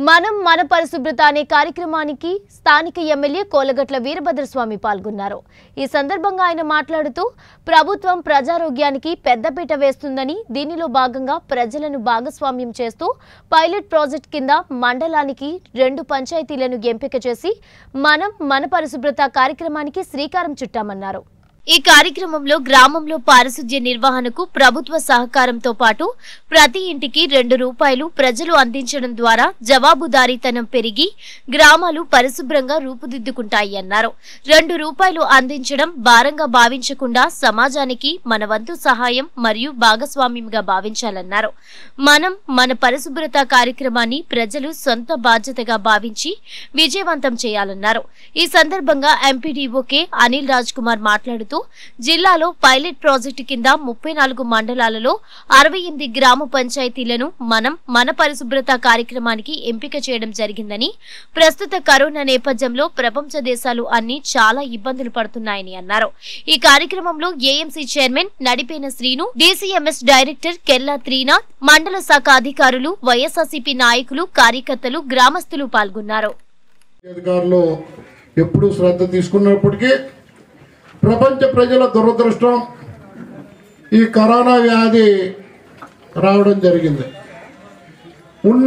మనం మన పరిశుభ్రత అనే కార్యక్రమానికి స్థానిక ఎమ్మెల్యే కోలగట్ల వీరభద్రస్వామి పాల్గొన్నారు ఈ సందర్భంగా ఆయన మాట్లాడుతూ ప్రభుత్వం ప్రజారోగ్యానికి పెద్దపీట వేస్తుందని దీనిలో భాగంగా ప్రజలను భాగస్వామ్యం చేస్తూ పైలట్ ప్రాజెక్ట్ కింద మండలానికి రెండు పంచాయతీలను ఎంపిక చేసి మనం మన పరిశుభ్రత కార్యక్రమానికి శ్రీకారం చుట్టామన్నారు ఈ కార్యక్రమంలో గ్రామంలో పారిశుధ్య నిర్వహణకు ప్రభుత్వ సహకారంతో పాటు ప్రతి ఇంటికి రెండు రూపాయలు ప్రజలు అందించడం ద్వారా జవాబుదారీతనం పెరిగి గ్రామాలు పరిశుభ్రంగా రూపుదిద్దుకుంటాయి అన్నారు రెండు రూపాయలు అందించడం భారంగా భావించకుండా సమాజానికి మన వంతు సహాయం మరియు భాగస్వామ్యంగా భావించాలన్నారు మనం మన పరిశుభ్రత కార్యక్రమాన్ని ప్రజలు సొంత బాధ్యతగా భావించి విజయవంతం చేయాలన్నారు ఈ సందర్భంగా ఎంపీడీఓ కె అనిల్ రాజ్ కుమార్ మాట్లాడుతూ జిల్లాలో పైలట్ ప్రాజెక్టు కింద ముప్పై నాలుగు మండలాలలో అరవై ఎనిమిది గ్రామ పంచాయతీలను మనం మన పరిశుభ్రత కార్యక్రమానికి ఎంపిక చేయడం జరిగిందని ప్రస్తుత కరోనా నేపథ్యంలో ప్రపంచ దేశాలు అన్ని చాలా ఇబ్బందులు పడుతున్నాయని అన్నారు ఈ కార్యక్రమంలో AMC chairman Nadipena Srinu DCMS director Kella Trinath మండల శాఖ అధికారులు వైఎస్ఆర్సీపీ నాయకులు కార్యకర్తలు గ్రామస్తులు పాల్గొన్నారు అధికారులు ఎప్పుడు శ్రద్ధ తీసుకున్నప్పటికీ ప్రపంచ ప్రజల దురదృష్టం ఈ కరోనా వ్యాధి రావడం జరిగింది ఉన్న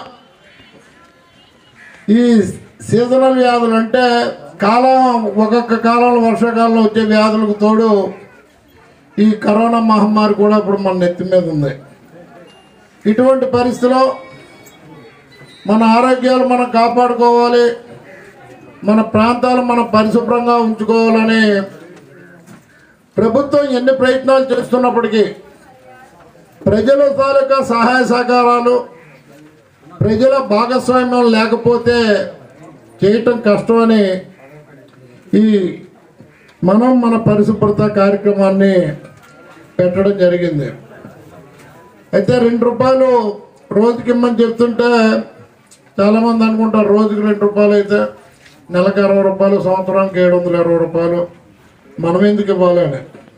ఈ సీజనల్ వ్యాధులు అంటే కాలం ఒక్కొక్క కాలంలో వర్షాకాలంలో వచ్చే వ్యాధులకు తోడు ఈ కరోనా మహమ్మారి కూడా ఇప్పుడు మన నెత్తి మీద ఉంది ఇటువంటి పరిస్థితిలో మన ఆరోగ్యాలు మనం కాపాడుకోవాలి మన ప్రాంతాలు మనం పరిశుభ్రంగా ఉంచుకోవాలని ప్రభుత్వం ఎన్ని ప్రయత్నాలు చేస్తున్నప్పటికీ ప్రజల తాలూకా సహాయ సహకారాలు ప్రజల భాగస్వామ్యం లేకపోతే చేయటం కష్టమని ఈ మనం మన పరిశుభ్రత కార్యక్రమాన్ని పెట్టడం జరిగింది అయితే రెండు రూపాయలు రోజుకి ఇమ్మని చెప్తుంటే చాలామంది అనుకుంటారు రోజుకి రెండు రూపాయలు అయితే నెలకు అరవై రూపాయలు సంవత్సరానికి ఏడు వందల ఇరవై రూపాయలు మనం ఎందుకు ఇవ్వాలని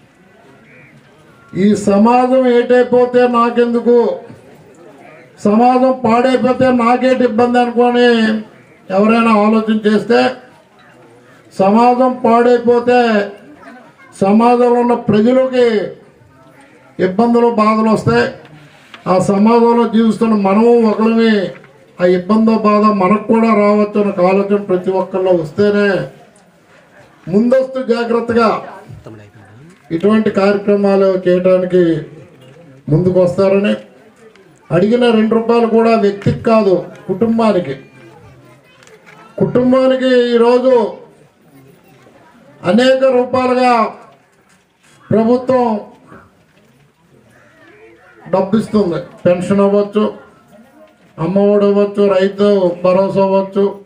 ఈ సమాజం ఏటైపోతే నాకెందుకు సమాజం పాడైపోతే నాకేటి ఇబ్బంది అనుకొని ఎవరైనా ఆలోచన చేస్తే సమాజం పాడైపోతే సమాజంలో ఉన్న ప్రజలకి ఇబ్బందులు బాధలు వస్తాయి ఆ సమాజంలో జీవిస్తున్న మనము ఒకరిని ఆ ఇబ్బందో బాధ మనకు కూడా రావచ్చు అనే ఆలోచన ప్రతి ఒక్కరిలో వస్తేనే ముందస్తు జాగ్రత్తగా ఇటువంటి కార్యక్రమాలు చేయడానికి ముందుకు వస్తారని అడిగిన రెండు రూపాయలు కూడా వ్యక్తికి కాదు కుటుంబానికి కుటుంబానికి ఈరోజు అనేక రూపాయలుగా ప్రభుత్వం డబ్బు ఇస్తుంది పెన్షన్ అవ్వచ్చు అమ్మఒడి అవ్వచ్చు రైతు భరోసా అవ్వచ్చు